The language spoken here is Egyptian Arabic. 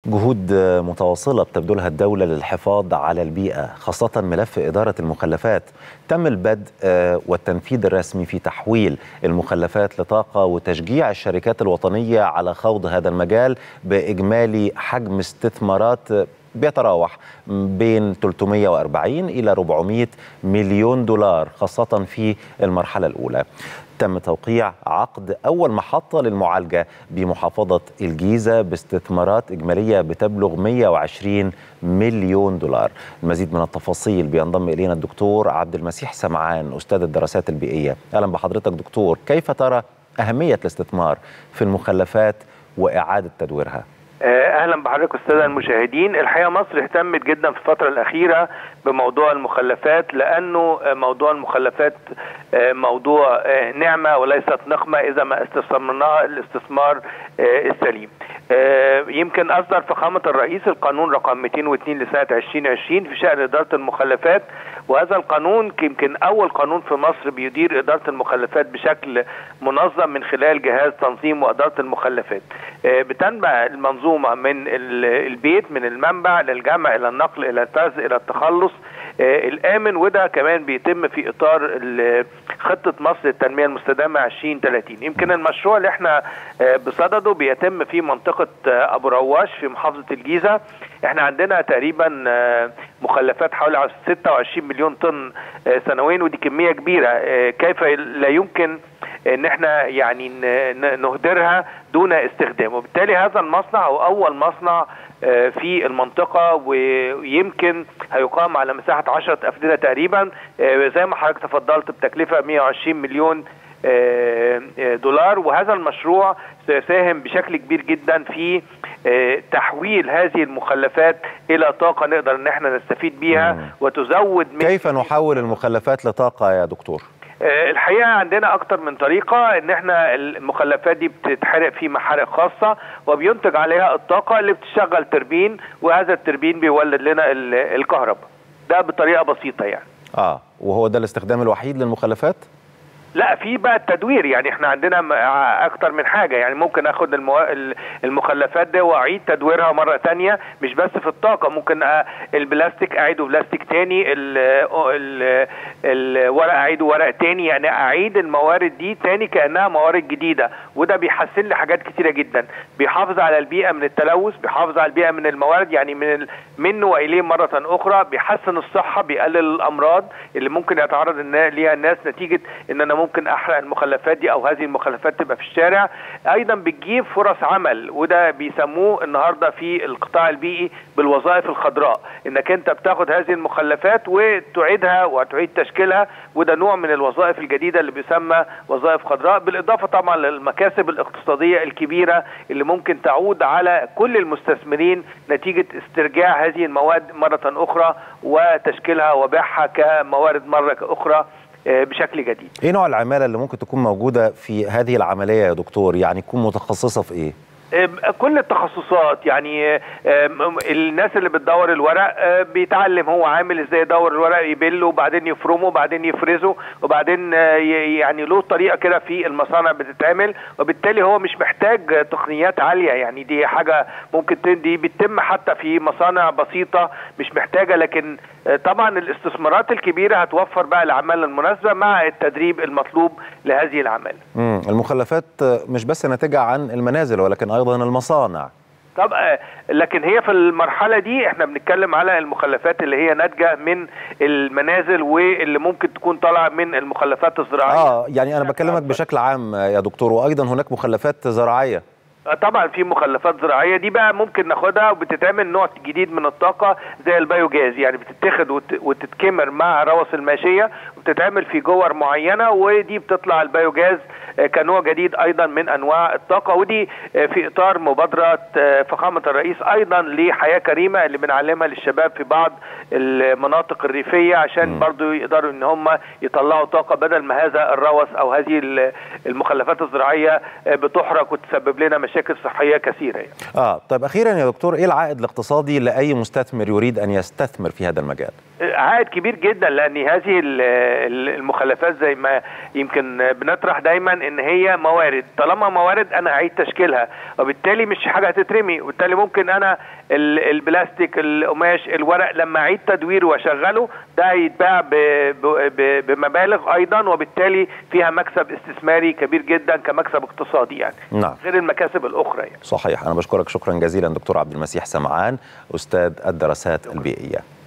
جهود متواصلة بتبذلها الدولة للحفاظ على البيئة خاصة ملف إدارة المخلفات تم البدء والتنفيذ الرسمي في تحويل المخلفات لطاقة وتشجيع الشركات الوطنية على خوض هذا المجال بإجمالي حجم استثمارات بيتراوح بين 340 إلى 400 مليون دولار خاصة في المرحلة الأولى تم توقيع عقد أول محطة للمعالجة بمحافظة الجيزة باستثمارات إجمالية بتبلغ 120 مليون دولار المزيد من التفاصيل بينضم إلينا الدكتور عبد المسيح سمعان أستاذ الدراسات البيئية أهلا بحضرتك دكتور كيف ترى أهمية الاستثمار في المخلفات وإعادة تدويرها؟ اهلا بحضرتك الساده المشاهدين الحقيقه مصر اهتمت جدا في الفتره الاخيره بموضوع المخلفات لانه موضوع المخلفات موضوع نعمه وليست نقمه اذا ما استثمرناها الاستثمار السليم يمكن اصدر فخامه الرئيس القانون رقم 202 لسنه 2020 في شان اداره المخلفات وهذا القانون يمكن اول قانون في مصر بيدير اداره المخلفات بشكل منظم من خلال جهاز تنظيم واداره المخلفات بتنبع المنظومه من البيت من المنبع للجمع الى النقل الى الفرز الى التخلص الامن وده كمان بيتم في اطار خطه مصر للتنميه المستدامه 2030 يمكن المشروع اللي احنا بصدده بيتم في منطقه ابو رواش في محافظه الجيزه احنا عندنا تقريبا مخلفات حوالي 26 مليون طن سنويا ودي كميه كبيره كيف لا يمكن ان احنا يعني نهدرها دون استخدامه وبالتالي هذا المصنع هو اول مصنع في المنطقة ويمكن هيقام على مساحة 10 أفدنة تقريبا زي ما حضرتك تفضلت بتكلفة 120 مليون دولار وهذا المشروع سيساهم بشكل كبير جدا في تحويل هذه المخلفات الى طاقه نقدر ان احنا نستفيد بيها وتزود من كيف نحول المخلفات لطاقه يا دكتور؟ الحقيقه عندنا اكتر من طريقه ان احنا المخلفات دي بتتحرق في محارق خاصه وبينتج عليها الطاقه اللي بتشغل تربين وهذا التربين بيولد لنا الكهرباء ده بطريقه بسيطه يعني اه وهو ده الاستخدام الوحيد للمخلفات لا في بقى التدوير يعني احنا عندنا اكتر من حاجه يعني ممكن اخد المو... المخلفات دي واعيد تدويرها مره تانية مش بس في الطاقه ممكن البلاستيك اعيده بلاستيك تاني ال... ال... الورق اعيده ورق تاني يعني اعيد الموارد دي تاني كانها موارد جديده وده بيحسن لي حاجات كتيره جدا بيحافظ على البيئه من التلوث بيحافظ على البيئه من الموارد يعني من ال... منه واليه مره اخرى بيحسن الصحه بيقلل الامراض اللي ممكن يتعرض ليها الناس نتيجه ان انا ممكن احرق المخلفات دي او هذه المخلفات تبقى في الشارع ايضا بتجيب فرص عمل وده بيسموه النهارده في القطاع البيئي بالوظائف الخضراء انك انت بتاخد هذه المخلفات وتعيدها وتعيد تشكيلها وده نوع من الوظائف الجديده اللي بيسمى وظائف خضراء بالاضافه طبعا للمكاسب الاقتصاديه الكبيره اللي ممكن تعود على كل المستثمرين نتيجه استرجاع هذه المواد مره اخرى وتشكيلها وبيعها كموارد مره اخرى بشكل جديد ايه نوع العماله اللي ممكن تكون موجوده في هذه العمليه يا دكتور يعني تكون متخصصه في ايه كل التخصصات يعني الناس اللي بتدور الورق بيتعلم هو عامل ازاي يدور الورق يبله وبعدين يفرمه وبعدين يفرزه وبعدين يعني له طريقه كده في المصانع بتتعمل وبالتالي هو مش محتاج تقنيات عاليه يعني دي حاجه ممكن دي بتتم حتى في مصانع بسيطه مش محتاجه لكن طبعا الاستثمارات الكبيره هتوفر بقى العماله المناسبه مع التدريب المطلوب لهذه العماله. امم المخلفات مش بس ناتجه عن المنازل ولكن ايضا المصانع. طب لكن هي في المرحله دي احنا بنتكلم على المخلفات اللي هي ناتجه من المنازل واللي ممكن تكون طالعه من المخلفات الزراعيه. اه يعني انا بكلمك بشكل عام يا دكتور وايضا هناك مخلفات زراعيه. طبعا في مخلفات زراعيه دي بقى ممكن ناخدها وبتتعمل نوع جديد من الطاقه زي البيوجاز يعني بتتاخد وتتكمر مع روث الماشيه وبتتعمل في جوار معينه ودي بتطلع البيوجاز كنوع جديد ايضا من انواع الطاقه ودي في اطار مبادره فخامه الرئيس ايضا لحياه كريمه اللي بنعلمها للشباب في بعض المناطق الريفيه عشان م. برضو يقدروا ان هم يطلعوا طاقه بدل ما هذا الروث او هذه المخلفات الزراعيه بتحرق وتسبب لنا مشاكل صحيه كثيره يعني. اه طيب اخيرا يا دكتور ايه العائد الاقتصادي لاي مستثمر يريد ان يستثمر في هذا المجال؟ عائد كبير جدا لان هذه المخلفات زي ما يمكن بنطرح دايما ان هي موارد طالما موارد انا هعيد تشكيلها وبالتالي مش حاجه هتترمي وبالتالي ممكن انا البلاستيك القماش الورق لما اعيد تدويره واشغله ده هيتباع بمبالغ ايضا وبالتالي فيها مكسب استثماري كبير جدا كمكسب اقتصادي يعني نعم. غير المكاسب الاخرى يعني. صحيح انا بشكرك شكرا جزيلا دكتور عبد المسيح سمعان استاذ الدراسات البيئيه